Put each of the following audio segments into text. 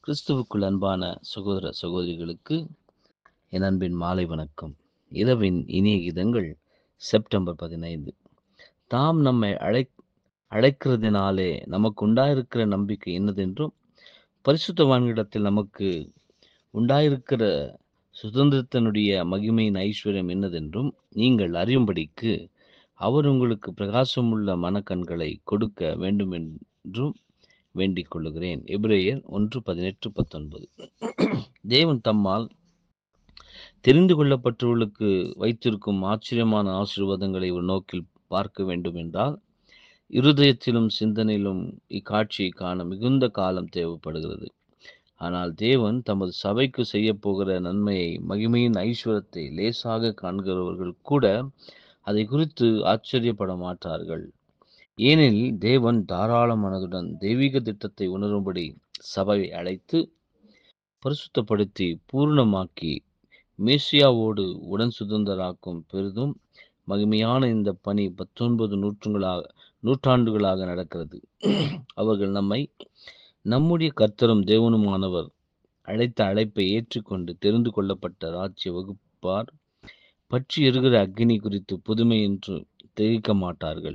கிறிஸ்துவுக்குள் அன்பான சகோதர சகோதரிகளுக்கு என் அன்பின் மாலை வணக்கம் இரவின் இனிய கீதங்கள் செப்டம்பர் பதினைந்து தாம் நம்மை அழை அழைக்கிறதினாலே நமக்கு உண்டாயிருக்கிற நம்பிக்கை என்னதென்றும் பரிசுத்தவான்களிடத்தில் நமக்கு உண்டாயிருக்கிற சுதந்திரத்தினுடைய மகிமையின் ஐஸ்வர்யம் என்னதென்றும் நீங்கள் அறியும்படிக்கு அவர் உங்களுக்கு பிரகாசமுள்ள மனக்கண்களை கொடுக்க வேண்டும் என்றும் வேண்டிக் கொள்ளுகிறேன் எபிரேயர் ஒன்று பதினெட்டு பத்தொன்பது தேவன் தம்மால் தெரிந்து கொள்ளப்பட்டவர்களுக்கு வைத்திருக்கும் ஆச்சரியமான ஆசீர்வாதங்களை ஒரு நோக்கில் பார்க்க வேண்டும் என்றால் இருதயத்திலும் சிந்தனையிலும் இக்காட்சியை காண மிகுந்த காலம் தேவைப்படுகிறது ஆனால் தேவன் தமது சபைக்கு செய்ய போகிற நன்மையை மகிமையின் ஐஸ்வரத்தை லேசாக காண்கிறவர்கள் கூட அதை குறித்து ஆச்சரியப்பட மாட்டார்கள் ஏனெனில் தேவன் தாராள மனதுடன் தெய்வீக திட்டத்தை உணரும்படி சபையை அழைத்து பரிசுத்தப்படுத்தி பூர்ணமாக்கி மேசியாவோடு உடன் சுதந்திராக்கும் பெரிதும் மகிமையான இந்த பணி பத்தொன்பது நூற்றுங்களாக நூற்றாண்டுகளாக நடக்கிறது அவர்கள் நம்மை நம்முடைய கர்த்தரும் தேவனுமானவர் அழைத்த அழைப்பை ஏற்றுக்கொண்டு தெரிந்து கொள்ளப்பட்ட ராஜ்ய வகுப்பார் பற்றி எறுகிற அக்னி குறித்து புதுமை என்று தெரிவிக்க மாட்டார்கள்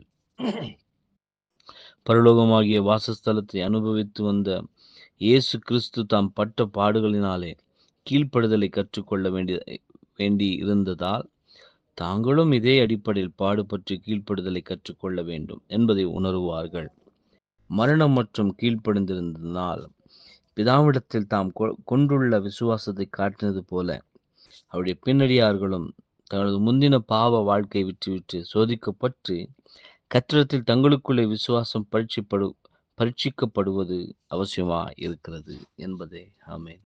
பரலோகமாகிய வாசஸ்தலத்தை அனுபவித்து வந்த இயேசு கிறிஸ்து தாம் பட்ட பாடுகளினாலே கீழ்ப்படுதலை கற்றுக்கொள்ள வேண்டிய வேண்டி இருந்ததால் தாங்களும் இதே அடிப்படையில் பாடுபற்றி கீழ்ப்படுதலை கற்றுக்கொள்ள வேண்டும் என்பதை உணருவார்கள் மரணம் மற்றும் கீழ்ப்படிந்திருந்ததனால் பிதாவிடத்தில் தாம் கொண்டுள்ள விசுவாசத்தை காட்டினது போல அவருடைய பின்னடியார்களும் தங்களது முந்தின பாவ வாழ்க்கை விட்டுவிட்டு சோதிக்கப்பட்டு கத்திரத்தில் தங்களுக்குள்ளே விசுவாசம் பரீட்சிப்படு பரீட்சிக்கப்படுவது அவசியமா இருக்கிறது என்பதே ஆமேன்